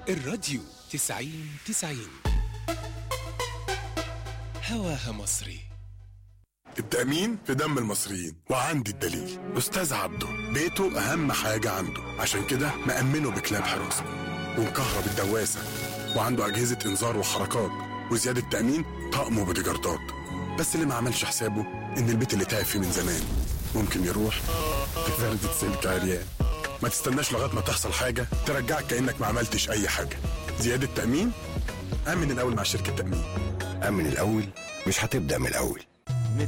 الراديو تسعين تسعين هواها مصري التأمين في دم المصريين وعندي الدليل أستاذ عبده بيته أهم حاجة عنده عشان كده مأمنه بكلاب حراسة ومكهرب الدواسة وعنده أجهزة إنذار وحركات وزيادة تأمين طقم وبوديجاردات بس اللي ما عملش حسابه إن البيت اللي تعب فيه من زمان ممكن يروح في فردة سلك عريان ما تستناش لغاية ما تحصل حاجة ترجعك كأنك ما عملتش أي حاجة زيادة تأمين أمن الأول مع شركة تأمين أمن الأول مش هتبدأ من الأول